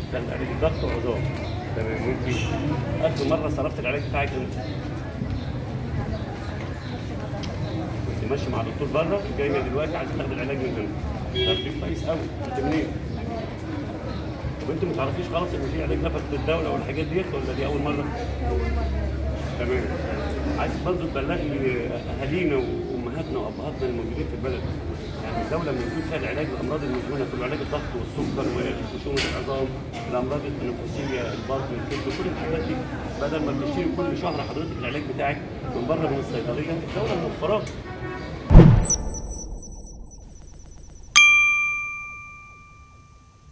كان علاج ضغط وعظام تمام وانت اخر مره صرفت العلاج بتاعك امتى؟ كنت ماشي مع دكتور بره جايه دلوقتي عايز تاخد العلاج من هنا طب دي كويس قوي انت منين؟ طب انت ما تعرفيش خالص ان في علاج نفقه الدوله والحاجات ديت ولا دي اول مره؟ تمام عايز برضه تبلغي اهالينا وامهاتنا وابهاتنا الموجودين في البلد يعني الدوله لما يكون فيها العلاج الامراض المزمنه كل علاج الضغط والسكر وخشونه العظام الامراض التنفسيه البطن الكبد كل الحاجات دي بدل ما بتشتري كل شهر حضرتك العلاج بتاعك من بره من الصيدليه الدوله موفراه